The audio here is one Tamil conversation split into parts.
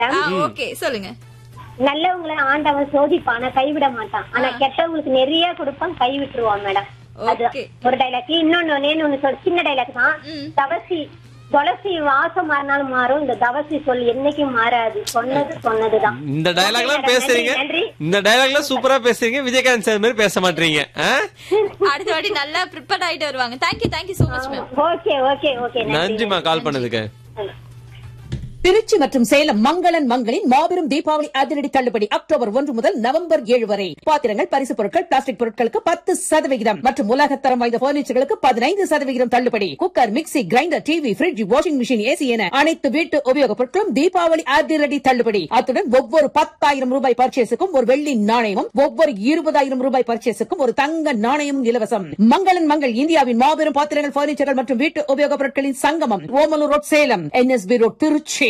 ஓகே சொல்லுங்க நல்லவங்களை ஆண்டவன் சோதிப்பான் ஆனா கைவிட மாட்டான் ஆனா கெட்டவங்களுக்கு நிறைய கொடுப்பான் கை விட்டுருவான் மேடம் அது Okay. ஒரு டைலாக் இன்னொன்னு ஒண்ணு ஒண்ணு சொல் சின்ன டைலாக் தான் ம். தவசி துளசி வாசம் மாறினாலும் மாறும் இந்த தவசி சொல் என்னைக்கும் மாறாது சொன்னது சொன்னதுதான் இந்த டயலாக்லாம் பேசுறீங்க நன்றி இந்த டயலாக்லாம் சூப்பரா பேசுறீங்க விஜயகாந்த் சார் மாதிரி பேச மாட்டீங்க ஆ? அடுத்த வாட்டி நல்லா ப்ரிப்பேர்ட் ஆயிட்டு வருவாங்க thank you thank you so much ma'am okay okay okay நன்றிமா கால் பண்ணதுக்கு திருச்சி மற்றும் சேலம் மங்களன் மங்களின் மாபெரும் தீபாவளி அதிரடி தள்ளுபடி அக்டோபர் ஒன்று முதல் நவம்பர் ஏழு வரை பாத்திரங்கள் பரிசு பொருட்கள் பிளாஸ்டிக் பொருட்களுக்கு பத்து சதவிகிதம் மற்றும் உலகத்தரம் வாய்ந்த பர்னிச்சர்களுக்கு பதினைந்து சதவிகிதம் தள்ளுபடி cooker mixie grinder TV fridge washing machine AC என அனைத்து வீட்டு உபயோகப் பொருட்களும் தீபாவளி அதிரடி தள்ளுபடி அத்துடன் ஒவ்வொரு பத்தாயிரம் ரூபாய் பர்ச்சேஸுக்கும் ஒரு வெள்ளி நாணயமும் ஒவ்வொரு இருபதாயிரம் ரூபாய் பர்ச்சேஸுக்கும் ஒரு தங்க நாணயமும் இலவசம் மங்களன் மங்கள் இந்தியாவின் மாபெரும் பாத்திரங்கள் பர்னிச்சர்கள் மற்றும் வீட்டு உபயோகப் பொருட்களின் சங்கமம் Omalur road Salem NSB road Trichy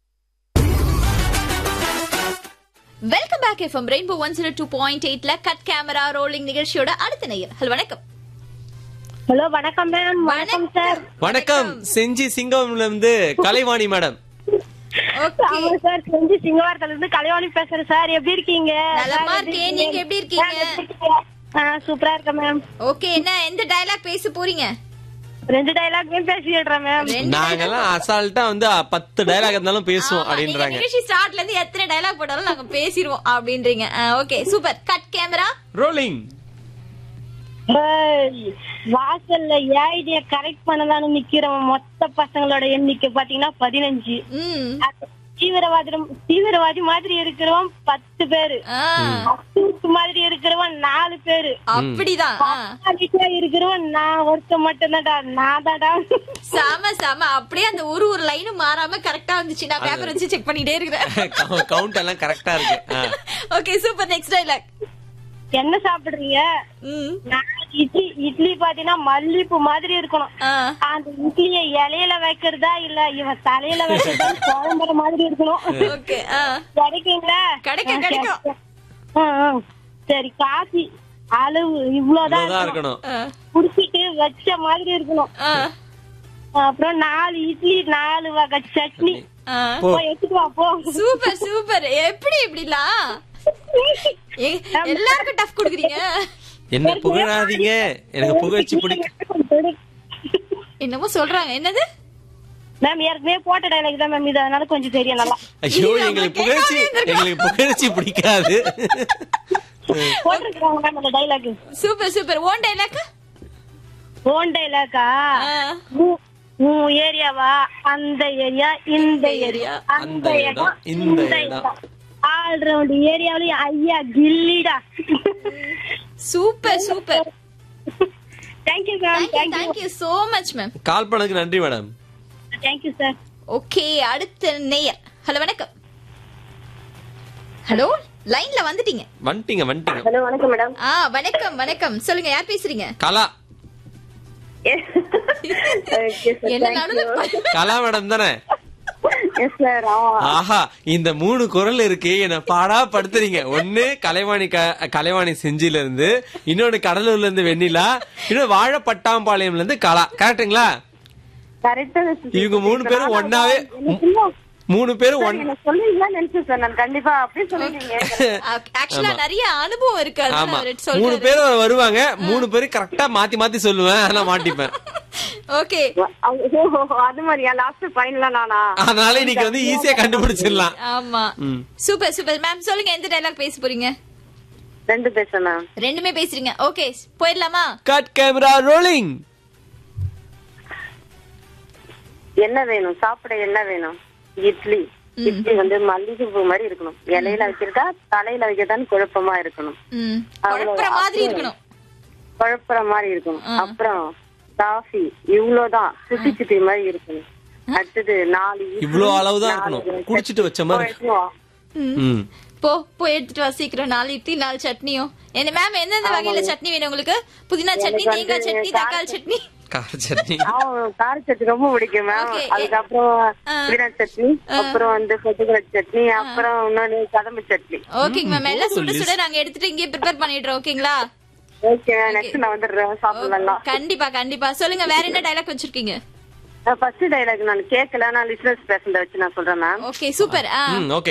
welcome back FM rainbow one zero two point எயிட்ல கட் கேமரா ரோலிங் நிகழ்ச்சியோட அடுத்த நேயர் ஹலோ வணக்கம் ஹலோ வணக்கம் மேம் வணக்கம் சார் வணக்கம் செஞ்சி சிங்கம்ல இருந்து கலைவாணி மேடம் ஓகே ஆமா சார் செஞ்சு சிங்கவாரத்துல இருந்து கலைவாணி பேசுறேன் சார் எப்படி இருக்கீங்க நலமா இருக்கேன் நீங்க எப்படி இருக்கீங்க சூப்பரா இருக்கேன் மேம் ஓகே என்ன எந்த டயலாக் பேச போறீங்க ரெண்டு டைலாக்மே பேசிடுறேன் மேம் ரெண்டு நாங்கெல்லாம் அசால்ட்டா வந்து பத்து டயலாக் இருந்தாலும் பேசுவோம் ஆமா, நீங்க அப்படின்றாங்க நிகழ்ச்சி ஸ்டார்ட்ல இருந்து எத்தனை டயலாக் போட்டாலும் நாங்க பேசிடுவோம் அப்படின்றீங்க okay super cut camera rolling ஏய், வாசல்ல ஏஐடிய கரெக்ட் பண்ணலாம்னு நிக்கிறவன் மொத்த பசங்களோட எண்ணிக்கை பாத்தீங்கன்னா பதினஞ்சு ம் அது தீவிரவாதி தீவிரவாதி மாதிரி இருக்கிறவன் பத்து பேரு ஆ, அசூத் மாதிரி இருக்கிறவன் நாலு பேரு அப்படிதான் ஆ. அசால்ட்டா இருக்கிறவன் நான் ஒருத்த மட்டும்தான்டா நான் தான்டா செம செம அப்படியே அந்த ஒரு ஒரு லைனும் மாறாம கரெக்டா வந்துச்சு நான் பேப்பர் வச்சு செக் பண்ணிட்டே இருக்கிறேன் கவுண்ட் எல்லாம் கரெக்டா இருக்கு ஆ. ஓகே சூப்பர் நெக்ஸ்ட் டைலாக் என்ன சாப்பிடுறீங்க ம் நான் இட்லி இட்லி பாத்தீங்கன்னா மல்லிப்பூ மாதிரி இருக்கணும் ஆ அந்த இட்லிய இலையில வைக்கிறதா இல்ல இவன் தலையில வைக்கிறதா குழம்புற மாதிரி இருக்கணும் ஓகே ஆ கிடைக்குங்களா கிடைக்கும், கிடைக்கும். ஆ, ஆ. சரி காஃபி அளவு இவ்வளவுதான் இவ்வளவுதான் இருக்கணும். இருக்கணும் ஆ, குடிச்சிட்டு வச்ச மாதிரி இருக்கணும் ஆ, அப்புறம் நாலு இட்லி நாலு வகை சட்னி ஆ. போ போய் எடுத்துட்டு வா போ சூப்பர் சூப்பர் எப்படி இப்படிலாம் ஏ- எல்லாருக்கும் டஃப் குடுக்குறீங்க என்ன புகழாதீங்க எனக்கு புகழ்ச்சி பிடிக்கும் என்னமோ சொல்றாங்க என்னது மேம் ஏற்கனவே போட்ட டைலாக் தான் மேம் இது அதனால கொஞ்சம் தெரியும் நல்லா ஐயோ இது நம்ம எங்களுக்கு புகழ்ச்சி கேட்காமலே எங்களுக்கு புகழ்ச்சி பிடிக்காது போட்டிருக்காங்க மேம் அந்த dialogue super super own dialogue own டைலாக்கா உன் ஏரியாவா அந்த ஏரியா இந்த ஏரியா அந்த இடம் இந்த இடம் ஆல் ரவுண்ட் ஏரியாவிலயும் ஐயா கில்லிடா super super thank you ma'am thank you thank you thank you so much ma'am call பண்ணதுக்கு நன்றி மேடம் தேங்க்யூ சார் ஓகே அடுத்த நேயர் ஹலோ வணக்கம் ஹலோ லைன்ல வந்துட்டீங்க வந்துட்டீங்க வந்துட்டீங்க ஹலோ வணக்கம் மேடம் ஆ வணக்கம் வணக்கம் சொல்லுங்க யார் பேசுறீங்க கலா என்ன நடுவுல கலா மேடம் தானே எஸ் சார் ஆஹா இந்த மூணு குரல் இருக்கு என்ன பாடா படுத்துறீங்க ஒண்ணு கலைவாணி க- கலைவாணி செஞ்சில இருந்து இன்னொன்னு கடலூர்ல இருந்து வெண்ணிலா இன்னொன்னு வாழப்பட்டாம்பாளையம்ல இருந்து கலா கரெக்ட்டுங்களா கரெக்டா இவங்க மூணு பேரும் ஒன்னாவே மூணு பேரும் ஒன் சொல்லுவீங்களான்னு நினைச்சேன் சார் நான் கண்டிப்பா அப்படியே சொல்லுவீங்க ஆக்சுவலா நிறைய அனுபவம் இருக்கு அதனால ஆமா அவரு மூணு சொல்றாரு பேரும் வருவாங்க மூணு பேரும் கரெக்டா மாத்தி மாத்தி சொல்லுவேன் ஆனா மாட்டிப்பேன் ஓகே அது மாதிரியா லாஸ்ட் ஃபைனலா நானா அதனால இன்னைக்கு வந்து ஈஸியா கண்டுபிடிச்சிடலாம் ஆமா ம். சூப்பர் சூப்பர் மேம் சொல்லுங்க எந்த டைலாக் பேச போறீங்க ரெண்டு பேசுறேன் மேம் ரெண்டுமே பேசுறீங்க ஓகே போயிடலாமா கட் கேமரா ரோலிங் என்ன வேணும் சாப்பிட என்ன வேணும் இட்லி இட்லி வந்து மல்லிகை பூ மாதிரி இருக்கணும் இலையில வைக்கிறதா தலையில வைக்கிறதான்னு குழப்பமா இருக்கணும் ம் அவ்வளவு குழப்புற மாதிரி அப்புறம் இருக்கணும் குழப்புற மாதிரி இருக்கணும் அப்புறம் காஃபி இவ்வளவுதான் சுத்தி சுத்தி மாதிரி இருக்கணும் அடுத்தது நாலு இட்லி, இவ்ளோ அளவுதான் நாலு இருக்கணும். சட்னி. குடிச்சிட்டு வச்ச மாதிரி. எடுத்துட்டு வா. ம் போ போய் எடுத்துட்டு வா சீக்கிரம் நாலு இட்லி நாலு சட்னியும் என்ன மேம் எந்தெந்த வகையில சட்னி வேணும் உங்களுக்கு புதினா சட்னி எனக்கு தேங்காய் வந்து சட்னி தக்காளி சட்னி கார சட்னி ஆ, கார சட்னி ரொம்ப பிடிக்கும் மேம் Okay. அதுக்கப்புறம் ஆ. புதினா சட்னி அப்புறம் வந்து கொத்தமல்லி சட்னி அப்புறம் இன்னொன்னு கதம்பு சட்னி ஓகேங்க மேம் எல்லாம் சுட சுட நாங்க எடுத்துட்டு இங்கே ப்ரிப்பேர் பண்ணிடுறோம் ஓகேங்களா ஓகே நெக்ஸ்ட் நான் வந்துடுறேன் சாப்பிடலாம் கண்டிப்பா கண்டிப்பா சொல்லுங்க வேற என்ன டைலாக் வச்சிருக்கீங்க ஃபர்ஸ்ட் டைலாக் நான் கேட்கல நான் லிசனர்ஸ் பேசுறத வச்சு நான் சொல்றேன் மேம் ஓகே சூப்பர் ஆ ம் ஓகே